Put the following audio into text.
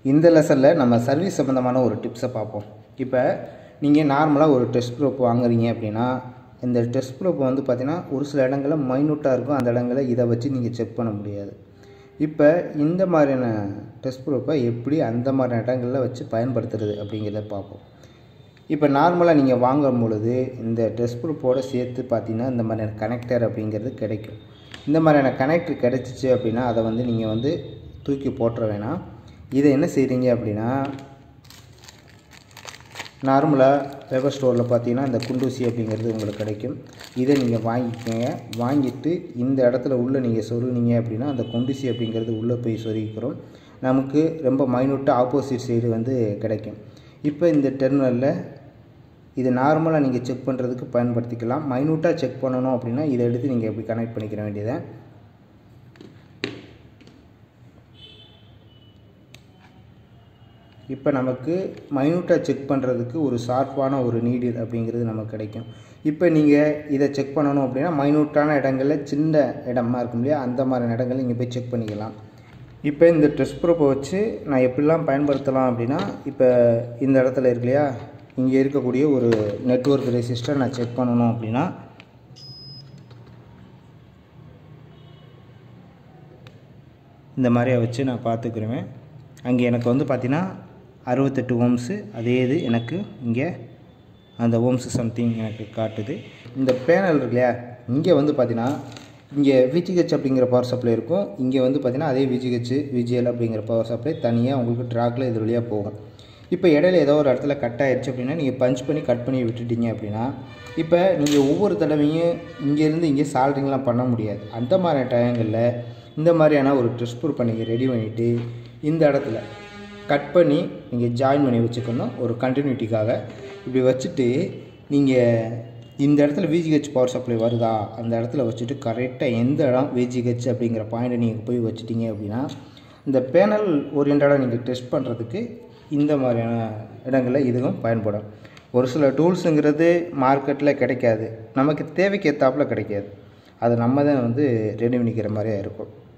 இந்த லெசனில் நம்ம சர்வீஸ் சம்மந்தமான ஒரு டிப்ஸை பார்ப்போம் இப்போ நீங்கள் நார்மலாக ஒரு டெஸ்ட் ப்ரூப் வாங்குறீங்க அப்படின்னா இந்த டெஸ்ட் ப்ரூப் வந்து பார்த்திங்கன்னா ஒரு சில இடங்களில் மைனூட்டாக இருக்கும் அந்த இடங்களில் இதை வச்சு நீங்கள் செக் பண்ண முடியாது இப்போ இந்த மாதிரியான டெஸ்ட் ப்ரூஃபை எப்படி அந்த மாதிரியான இடங்களில் வச்சு பயன்படுத்துறது அப்படிங்கிறத பார்ப்போம் இப்போ நார்மலாக நீங்கள் வாங்கும் பொழுது இந்த டெஸ்ட் ப்ரூஃபோடு சேர்த்து பார்த்தீங்கன்னா இந்த மாதிரியான கனெக்டர் அப்படிங்கிறது கிடைக்கும் இந்த மாதிரியான கனெக்டர் கிடைச்சிச்சு அப்படின்னா அதை வந்து நீங்கள் வந்து தூக்கி போட்டுற வேணாம் இதை என்ன செய்கிறீங்க அப்படின்னா நார்மலாக பேப்பர் ஸ்டோரில் பார்த்தீங்கன்னா இந்த குண்டூசி அப்படிங்கிறது உங்களுக்கு கிடைக்கும் இதை நீங்கள் வாங்கிக்கோங்க வாங்கிட்டு இந்த இடத்துல உள்ளே நீங்கள் சொருகினீங்க அப்படின்னா அந்த குண்டூசி அப்படிங்கிறது உள்ளே போய் சொருகிக்கிறோம் நமக்கு ரொம்ப மைனூட்டாக ஆப்போசிட் சைடு வந்து கிடைக்கும் இப்போ இந்த டெர்மினலில் இது நார்மலாக நீங்கள் செக் பண்ணுறதுக்கு பயன்படுத்திக்கலாம் மைனூட்டாக செக் பண்ணணும் அப்படின்னா இதை எடுத்து நீங்கள் எப்படி கனெக்ட் பண்ணிக்கிற வேண்டியதை இப்போ நமக்கு மைனூட்டாக செக் பண்ணுறதுக்கு ஒரு ஷார்ப்பான ஒரு நீடில் அப்படிங்கிறது நமக்கு கிடைக்கும் இப்போ நீங்கள் இதை செக் பண்ணணும் அப்படின்னா மைனூட்டான இடங்களில் சின்ன இடமா இருக்கும் இல்லையா அந்த மாதிரி இடங்களில் நீங்கள் போய் செக் பண்ணிக்கலாம் இப்போ இந்த டெஸ்ட் ப்ரூஃபை வச்சு நான் எப்படிலாம் பயன்படுத்தலாம் அப்படின்னா இப்போ இந்த இடத்துல இருக்கு இல்லையா இங்கே இருக்கக்கூடிய ஒரு நெட்ஒர்க் ரெசிஸ்டர் நான் செக் பண்ணணும் அப்படின்னா இந்த மாதிரியை வச்சு நான் பார்த்துக்கிருவேன் அங்கே எனக்கு வந்து பார்த்திங்கன்னா அறுபத்தெட்டு ஓம்ஸு அதே இது எனக்கு இங்கே அந்த ஓம்ஸு சம்திங் எனக்கு காட்டுது இந்த பேனல் இருக்கு இல்லையா இங்கே வந்து பார்த்தீங்கன்னா இங்கே விஜிஹெச் அப்படிங்கிற பவர் சப்ளை இருக்கும் இங்கே வந்து பார்த்தீங்கன்னா அதே விஜிஹெச் விஜிஎல் அப்படிங்கிற பவர் சப்ளை தனியாக உங்களுக்கு ட்ராக்கில் இது வழியாக போகும் இப்போ இடையில ஏதோ ஒரு இடத்துல கட் ஆயிடுச்சு அப்படின்னா நீங்கள் பஞ்ச் பண்ணி கட் பண்ணி விட்டுட்டீங்க அப்படின்னா இப்போ நீங்கள் ஒவ்வொரு தடவையும் இங்கேருந்து இங்கே சால்ட்ரிங்லாம் பண்ண முடியாது அந்த மாதிரி டயங்களில் இந்த மாதிரியான ஒரு ட்ரெஸ் ப்ரூஃபை நீங்கள் ரெடி பண்ணிவிட்டு இந்த இடத்துல கட் பண்ணி நீங்கள் ஜாயின் பண்ணி வச்சுக்கணும் ஒரு கண்டினியூட்டிக்காக இப்படி வச்சுட்டு நீங்கள் இந்த இடத்துல விஜிஹெச் பவர் சப்ளை வருதா அந்த இடத்துல வச்சுட்டு கரெக்டாக எந்த இடம் விஜிஹெச் அப்படிங்கிற பாயிண்ட்டை நீங்கள் போய் வச்சுட்டீங்க அப்படின்னா இந்த பேனல் ஓரியன்டாக நீங்கள் டெஸ்ட் பண்ணுறதுக்கு இந்த மாதிரியான இடங்களில் இதுவும் பயன்படும் ஒரு சில டூல்ஸுங்கிறது மார்க்கெட்டில் கிடைக்காது நமக்கு தேவைக்கு ஏற்றாப்புல கிடைக்காது அது நம்ம தான் வந்து ரெடி பண்ணிக்கிற மாதிரியா இருக்கும்